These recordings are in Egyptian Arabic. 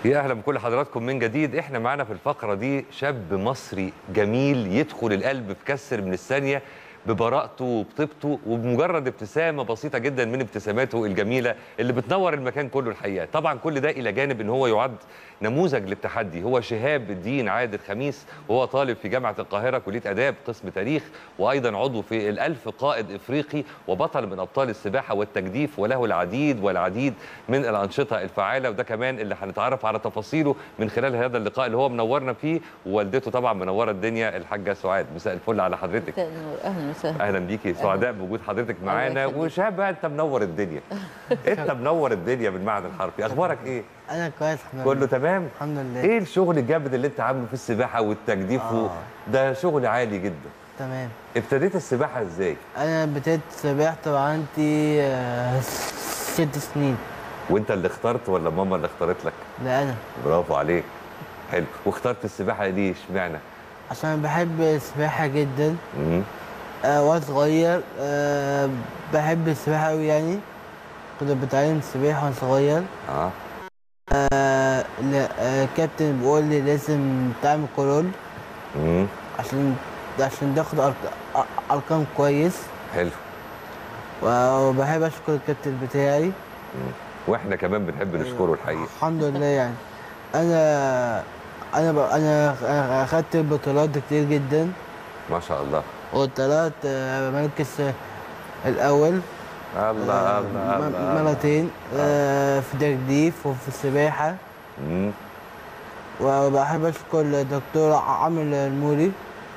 يا اهلا بكل حضراتكم من جديد احنا معانا في الفقره دي شاب مصري جميل يدخل القلب في كسر من الثانيه ببراءته وبطيبته وبمجرد ابتسامه بسيطه جدا من ابتساماته الجميله اللي بتنور المكان كله الحقيقه طبعا كل ده الى جانب ان هو يعد نموذج للتحدي هو شهاب الدين عادل خميس وهو طالب في جامعه القاهره كليه اداب قسم تاريخ وايضا عضو في الالف قائد افريقي وبطل من ابطال السباحه والتجديف وله العديد والعديد من الانشطه الفعاله وده كمان اللي هنتعرف على تفاصيله من خلال هذا اللقاء اللي هو منورنا فيه ووالدته طبعا منوره الدنيا الحاجه سعاد مساء الفل على حضرتك مساء النور اهلا وسهلا اهلا بيكي سعداء بوجود حضرتك معانا يخليك. وشهاب بقى انت منور الدنيا انت منور الدنيا بالمعنى الحرفي اخبارك ايه انا كويس الحمد كله لله تمام الحمد لله ايه الشغل الجامد اللي انت عامله في السباحه والتجديف آه. ده شغل عالي جدا تمام ابتديت السباحه ازاي انا بديت سباحة وعندي آه، ست سنين وانت اللي اخترت ولا ماما اللي اختارت لك لا انا برافو عليك حلو واخترت السباحه دي اشمعنى عشان بحب السباحة جدا مم. آه وانا صغير آه بحب السباحة أوي يعني كنت بتعلم السباحة وانا صغير اه آه لا آه كابتن بيقول لي لازم تعمل كرول مم. عشان عشان تاخد أرق- أ- ارقام كويس حلو وبحب اشكر الكابتن بتاعي واحنا كمان بنحب نشكره الحقيقه الحمد لله يعني انا انا ب... انا اخدت بطولات كتير جدا ما شاء الله وطلعت آه، مركز آه، الاول الله الله م- الله مرتين آه، في تجديف وفي السباحه مم. وبحب اشكر الدكتور عمرو الموري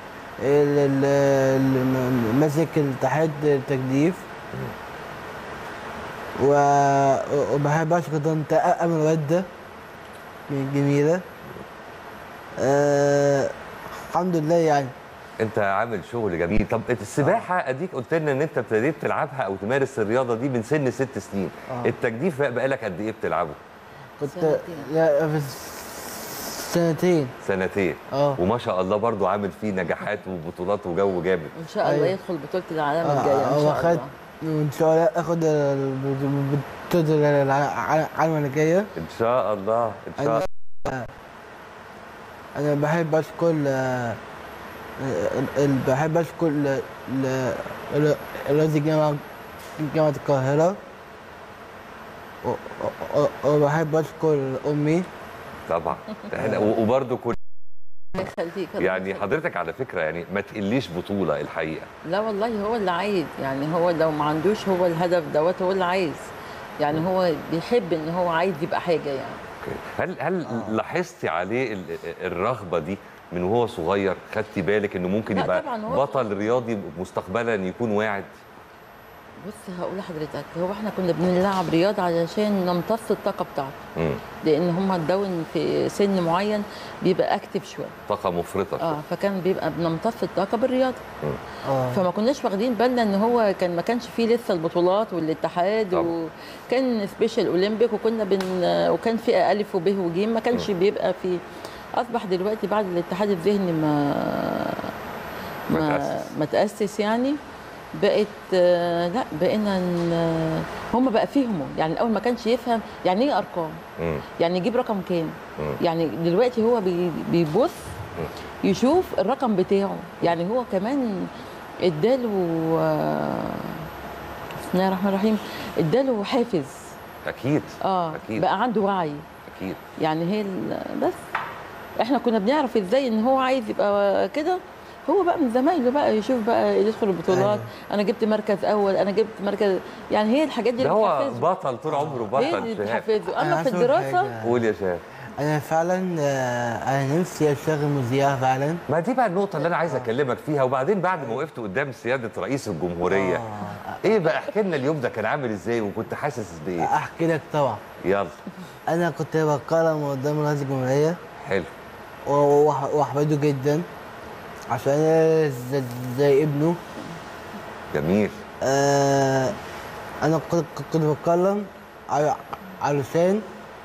اللي ماسك الاتحاد التجديف و- وبحب اشكر طنط امل وده من الجميله آه الحمد لله يعني انت عامل شغل جميل طب السباحه اديك قلت لنا ان انت ابتديت تلعبها او تمارس الرياضه دي من سن ست سنين آه. التجديف بقى بقالك قد ايه بتلعبه كنت سنتين. لا في سنتين سنتين اه وما شاء الله برضو عامل فيه نجاحات وبطولات وجو جامد ان شاء الله أيوة. يدخل بطوله العالم الجايه ان شاء واخدت الله وان شاء الله اخد البطولة العالم الجايه ان شاء الله ان شاء الله انا بحب اشكر آه، ال- ال- بحب اشكر ل- ل- ل- رئيس جامعة جامعة القاهرة و- و- وبحب اشكر امي طبعا احنا وبرضو كل الله يخليك الله يعني يخليك. حضرتك على فكره يعني ما تقليش بطوله الحقيقه لا والله هو اللي عايز يعني هو لو ما عندوش هو الهدف دوت هو اللي عايز يعني هو بيحب ان هو عايز يبقى حاجه يعني أوكي. هل هل لاحظتي عليه ال- الرغبه دي من وهو صغير خدتي بالك انه ممكن لا يبقى طبعاً هو بطل رياضي مستقبلا يكون واعد بص هقول لحضرتك هو احنا كنا بنلعب رياضه علشان نمتص الطاقه بتاعته مم. لان هم الدون في سن معين بيبقى اكتف شويه طاقه مفرطه اه فكان بيبقى بنمتص الطاقه بالرياضه اه فما كناش واخدين بالنا ان هو كان ما كانش فيه لسه البطولات والاتحاد طبعا. وكان سبيشال اولمبيك وكنا بن وكان في الف وب وج ما كانش بيبقى في اصبح دلوقتي بعد الاتحاد الذهني ما ما ما تأسس. ما تاسس يعني بقت آه، لا بقينا ن- هم بقى فهموا يعني الاول ما كانش يفهم يعني ايه ارقام مم. يعني يجيب رقم كام مم. يعني دلوقتي هو بي- بيبص يشوف الرقم بتاعه يعني هو كمان اداله آه، بسم الله الرحمن الرحيم اداله حافز اكيد اه اكيد بقى عنده وعي اكيد يعني هي ال- بس احنا كنا بنعرف ازاي ان هو عايز يبقى كده هو بقى من زمايله بقى يشوف بقى يدخل البطولات أيوة. انا جبت مركز اول انا جبت مركز يعني هي الحاجات دي ده اللي هو بتحفزه بطل طول عمره هي اللي بطل شهاب بتحفزه أنا اما في عايز أقول الدراسه حاجة. قول يا شهاب انا فعلا آه، انا نفسي اشتغل مذيع فعلا ما دي بقى النقطة اللي أنا عايز أكلمك فيها وبعدين بعد ما وقفت قدام سيادة رئيس الجمهورية آه. إيه بقى احكي لنا اليوم ده كان عامل إزاي وكنت حاسس بإيه؟ احكي لك طبعا يلا انا كنت بتكلم قدام رئيس الجمهوريه حلو و- وأح- واحمده جدا عشان أنا زي, زي ابنه جميل آه انا كنت كنت بتكلم على علشان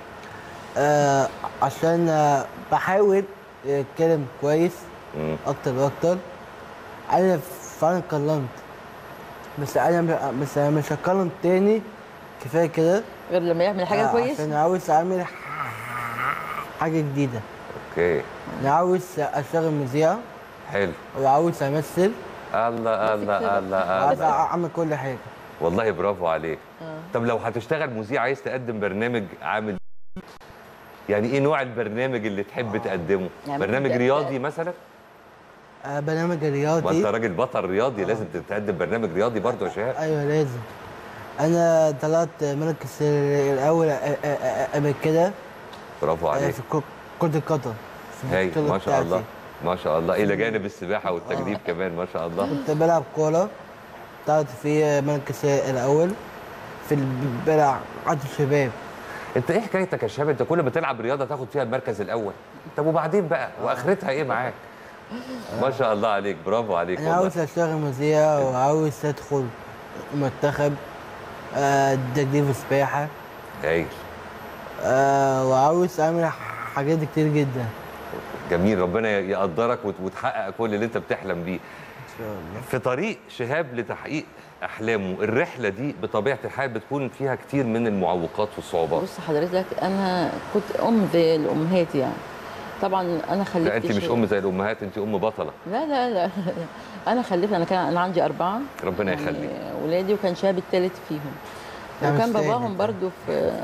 آه عشان آه بحاول اتكلم كويس مم. اكتر واكتر انا فعلا اتكلمت بس انا م- بس انا مش هتكلم تاني كفايه كده غير لما يعمل حاجه آه، كويسه عشان عاوز اعمل حاجه جديده اوكي انا عاوز اشتغل مذيع حلو وعاوز امثل الله الله الله وعاوز الله اعمل كل حاجه والله برافو عليك طب لو هتشتغل مذيع عايز تقدم برنامج عامل يعني ايه نوع البرنامج اللي تحب تقدمه يعني برنامج ممكن- رياضي مثلا آه، برنامج ما انت رياضي راجل بطل رياضي لازم تقدم برنامج رياضي برضه يا شهاب ايوه لازم انا طلعت مركز الاول آه، آه، آه، قبل كده برافو آه، عليك في كرة- كرة القدم في هاي البطولة ما شاء الله بتاعتي. ما شاء الله الى جانب السباحه والتجديف كمان ما شاء الله كنت بلعب كورة طلعت في مركز الاول في ال- بلعب عند الشباب انت ايه حكايتك يا شهاب انت كل ما تلعب رياضه تاخد فيها المركز الاول طب وبعدين بقى واخرتها ايه معاك ما شاء الله عليك برافو عليك انا والله عاوز اشتغل مذيع وعاوز ادخل منتخب آه، تجديف سباحة هايل آه، وعاوز اعمل حاجات كتير جدا جميل ربنا يقدرك وت- وتحقق كل اللي انت بتحلم بيه ان شاء الله في طريق شهاب لتحقيق احلامه الرحله دي بطبيعه الحال بتكون فيها كتير من المعوقات والصعوبات بص حضرتك انا كنت ام زي الامهات يعني طبعا انا خلفت لا انت مش شيء- ام زي الامهات انت ام بطله لا لا لا انا خلفت انا كان انا عندي اربعه ربنا يعني يخليك ولادي وكان شهاب الثالث فيهم لا، مش وكان تالت. باباهم برضو في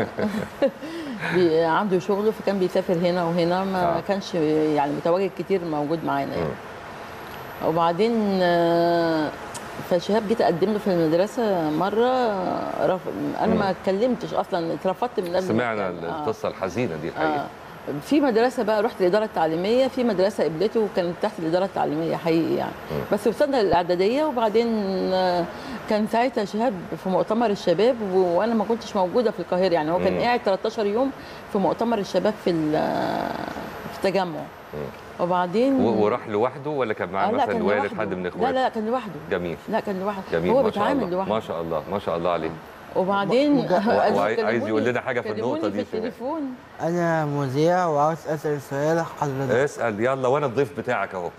بي- عنده شغله فكان بيسافر هنا وهنا ما آه. كانش يعني متواجد كتير موجود معانا يعني مم. وبعدين آه، فشهاب جيت اقدم له في المدرسه مره رف... انا ما اتكلمتش اصلا اترفضت من قبل ما سمعنا أتكلم. آه. القصه الحزينه دي الحقيقه آه. في مدرسه بقى رحت الاداره التعليميه في مدرسه قبلته وكانت تحت الاداره التعليميه حقيقي يعني بس وصلنا للاعداديه وبعدين آه، كان ساعتها شهاب في مؤتمر الشباب و- وانا ما كنتش موجوده في القاهره يعني هو كان مم. قاعد 13 يوم في مؤتمر الشباب في ال- في التجمع وبعدين و- وراح لوحده ولا كان معاه آه، لا مثلا كان والد لوحده. حد من لا اخواته لا كان لوحده جميل لا كان لوحده جميل هو ما شاء بيتعامل الله لوحده ما شاء الله ما شاء الله عليه وبعدين قالوا وعاي- عايز كلموني- يقول لنا حاجة في كلموني النقطة دي في شوية. التليفون انا مذيع وعاوز اسال سؤال حضرتك اسال يلا وانا الضيف بتاعك اهو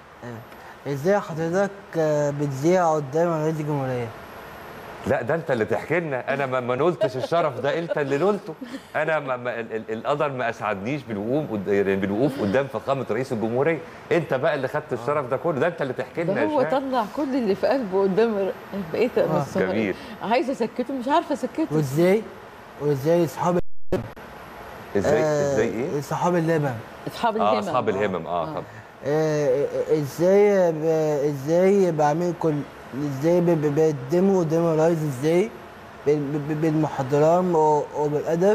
ازاي حضرتك آه، بتذيع قدام رئيس الجمهوريه لا ده انت اللي تحكي لنا انا ما, ما نلتش الشرف ده انت اللي نلته انا ما ما ال- ال- القدر ما اسعدنيش بالوقوف قد- يعني بالوقوف قدام فخامه رئيس الجمهوريه انت بقى اللي خدت الشرف ده كله ده انت اللي تحكي لنا ده يا هو شهاب. طلع كل اللي في قلبه قدام ر- بقيت ابص جميل. عايزه اسكته مش عارفه اسكته وازاي وازاي اصحاب ازاي آه، ازاي ايه صحاب اللبن اصحاب الهمم اه اصحاب الهمم اه طب آه، ازاي ب- ازاي بعمل كل ازاي ب- ب- بقدمه قدام الرئيس ازاي ب- ب- بالمحاضرات و- وبالادب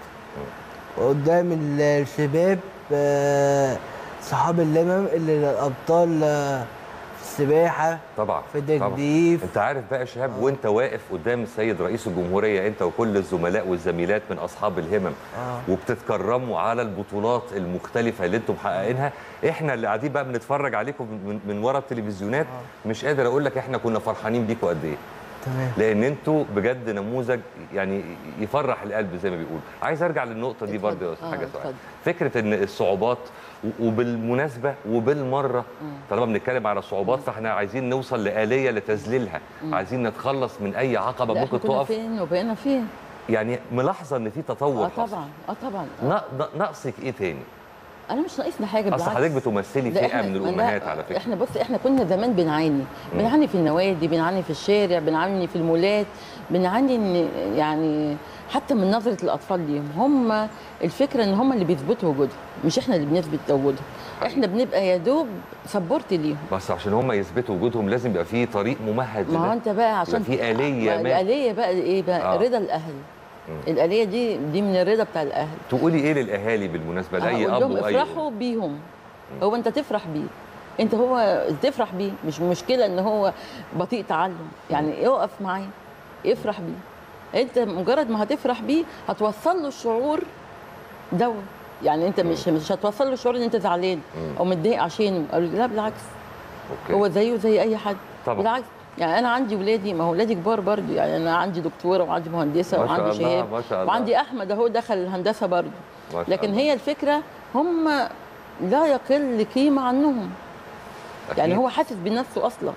قدام ال- الشباب آه، صحاب اللمم اللي الابطال آه، في السباحه طبعا في طبعا. التجديف انت عارف بقى يا شهاب وانت واقف قدام السيد رئيس الجمهوريه انت وكل الزملاء والزميلات من اصحاب الهمم آه. وبتتكرموا على البطولات المختلفه اللي انتم محققينها احنا اللي قاعدين بقى بنتفرج عليكم من, من ورا التلفزيونات مش قادر اقول لك احنا كنا فرحانين بيكم قد ايه تمام لان انتوا بجد نموذج يعني يفرح القلب زي ما بيقولوا عايز ارجع للنقطه دي اتفضل. برضه يا استاذ آه، حاجه سؤال اتفضل. فكره ان الصعوبات و- وبالمناسبه وبالمره طالما بنتكلم على الصعوبات فاحنا عايزين نوصل لآلية لتذليلها عايزين نتخلص من اي عقبه لا، ممكن احنا كنا تقف فين وبقينا فين يعني ملاحظه ان في تطور اه حصل. طبعا اه طبعا نا- نا- ناقصك ايه تاني انا مش ناقصنا حاجه اصل بالعكس حضرتك بتمثلي ده فئه احنا من لا، الامهات على فكره احنا بص احنا كنا زمان بنعاني بنعاني في النوادي بنعاني في الشارع بنعاني في المولات بنعاني ان يعني حتى من نظره الاطفال ليهم هم الفكره ان هم اللي بيثبتوا وجودهم مش احنا اللي بنثبت وجودهم احنا بنبقى يا دوب سبورت ليهم بس عشان هم يثبتوا وجودهم لازم يبقى في طريق ممهد ما هو لده. انت بقى عشان يبقى في آلية ما ما. الآلية بقى ايه بقى آه. آه. رضا الأهل الآلية دي دي من الرضا بتاع الأهل تقولي ايه للاهالي بالمناسبه لاي أقول اب لهم واي افرحوا بيهم هو انت تفرح بيه انت هو تفرح بيه مش مشكله ان هو بطيء تعلم يعني اقف معاه افرح بيه انت مجرد ما هتفرح بيه هتوصل له الشعور دوت يعني انت مش مش هتوصل له الشعور ان انت زعلان او متضايق عشانه قالوا لا بالعكس أوكي. هو زيه زي اي حد طبعا. بالعكس يعني انا عندي ولادي ما هو ولادي كبار برضو يعني انا عندي دكتوره وعندي مهندسه ما شاء وعندي الله، شهاب ما شاء الله. وعندي احمد اهو دخل الهندسه برضو ما شاء لكن الله. هي الفكره هم لا يقل قيمه عنهم أكيد. يعني هو حاسس بنفسه اصلا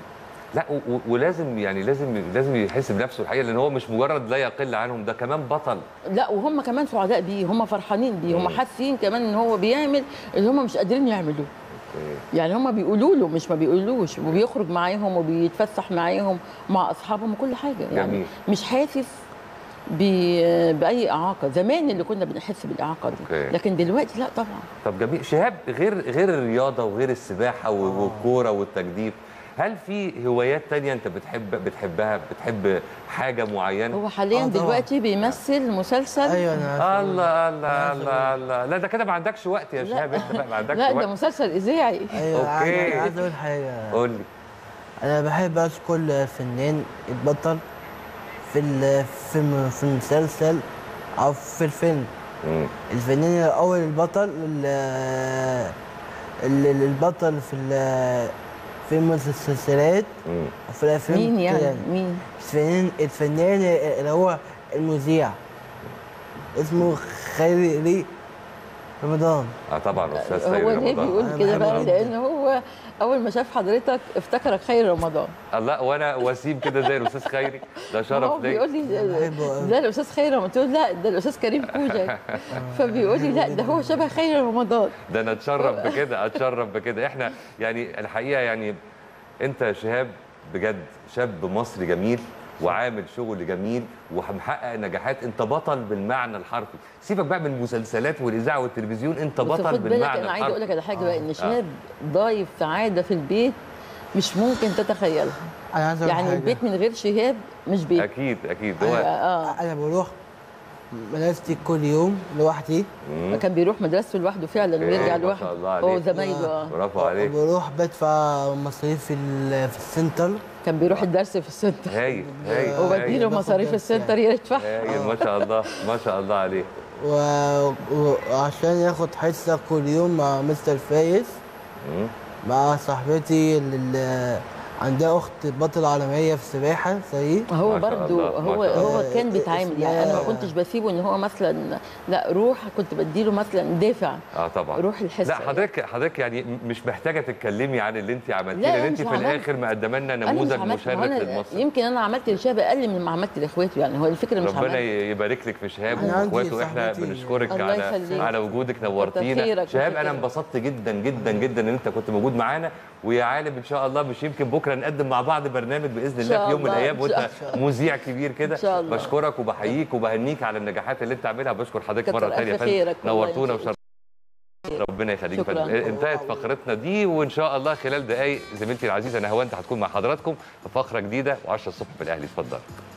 لا و- و- ولازم يعني لازم لازم يحس بنفسه الحقيقه لان هو مش مجرد لا يقل عنهم ده كمان بطل لا وهم كمان سعداء بيه هم فرحانين بيه هم مم. حاسين كمان ان هو بيعمل اللي هم مش قادرين يعملوه أوكي. يعني هم بيقولوا له مش ما بيقولوش وبيخرج معاهم وبيتفسح معاهم مع اصحابهم وكل حاجه يعني جميل. مش حاسس ب- باي اعاقه زمان اللي كنا بنحس بالاعاقه دي أوكي. لكن دلوقتي لا طبعا طب جميل شهاب غير غير الرياضه وغير السباحه و- آه. والكوره والتجديف هل في هوايات تانية انت بتحب بتحبها بتحب حاجه معينه هو حاليا آه طبعاً. دلوقتي بيمثل مسلسل ايوه انا عارف. الله الله الله الله لا ده كده ما عندكش وقت يا لا. شهاب انت بقى ما عندكش لا ده وقت مسلسل اذاعي ايوه أوكي. عايز عايز اقول حاجه قول لي انا بحب اشكر كل فنان اتبطل في ال- في الم- في المسلسل او في الفيلم مم. الفنان الاول البطل ال- ال- البطل في ال- في المسلسلات مم. وفي الافلام مين كده يعني مين الفنان الفنان اللي هو المذيع اسمه خيري رمضان اه طبعا استاذ خيري هو ليه رمضان بيقول أنا كده بحبه بقى جداً. لان هو اول ما شاف حضرتك افتكرك خير رمضان الله وانا وسيم كده زي الاستاذ خيري ده هو شرف بيقول لي لي بحبه أوي. ده الاستاذ خير رمضان قلت له لا ده الاستاذ كريم كوجك فبيقول لي لا ده هو شبه خير رمضان ده انا اتشرف بكده اتشرف بكده احنا يعني الحقيقه يعني انت يا شهاب بجد شاب مصري جميل وعامل شغل جميل ومحقق نجاحات انت بطل بالمعنى الحرفي سيبك بقى من المسلسلات والاذاعه والتلفزيون انت بس بطل خد بالك بالمعنى انا عايزه اقول لك الحرفي على حاجه بقى ان شهاب ضايف سعاده في البيت مش ممكن تتخيلها انا عايز اقول يعني حاجة. البيت من غير شهاب مش بيت اكيد اكيد هو هو اه انا بروح مدرستي كل يوم لوحدي مم. كان بيروح مدرسته لوحده فعلا إيه، ويرجع ما شاء الله لوحده هو عليك. زمايله اه برافو عليك بروح بدفع مصاريف في ال- في السنتر كان بيروح الدرس في السنتر هايل هايل هو وبديله هايل باخد مصاريف درس السنتر يدفع هايل ما شاء الله ما شاء الله عليك و... وعشان ياخد حصة كل يوم مع مستر فايز مم. مع صاحبتي اللي عندها أخت بطل عالمية في السباحة زيي هو ما شاء برضو الله، ما هو شاء هو الله. كان بيتعامل يعني انا ما آه. كنتش بسيبه ان هو مثلا لا روح كنت بديله مثلا دافع اه طبعا روح الحصه لا حضرتك حضرتك يعني م- مش محتاجه تتكلمي عن اللي انت عملتيه لا، لان انت مش في عملت. الاخر مقدمه لنا أنا مش نموذج عملت- ما هو مشرف أنا للمصري يمكن انا عملت لشاب اقل من ما عملت لاخواته يعني هو الفكره مش ربنا عملت يبارك لك في شهاب أنا عندي واخواته احنا صاحبتي- بنشكرك الله على يخليك. على وجودك كتر نورتينا خيرك، شهاب كتر انا خيرك. انبسطت جدا جدا جدا ان انت كنت موجود معانا ويا عالم ان شاء الله مش يمكن بكره نقدم مع بعض برنامج باذن إن الله شاء في يوم من الله، الايام إن وانت شاء مذيع كبير كده إن شاء الله. بشكرك وبحييك وبهنيك على النجاحات اللي انت عاملها بشكر حضرتك كتر مره ألف ثانيه يا فندم خيرك والله، نورتونا إن شاء وشرفتونا ربنا يخليك يا شكراً. فندم انتهت فقرتنا دي وان شاء الله خلال دقائق زميلتي العزيزه نهاوند هتكون مع حضراتكم في فقره جديده و10 الصبح في الاهلي اتفضل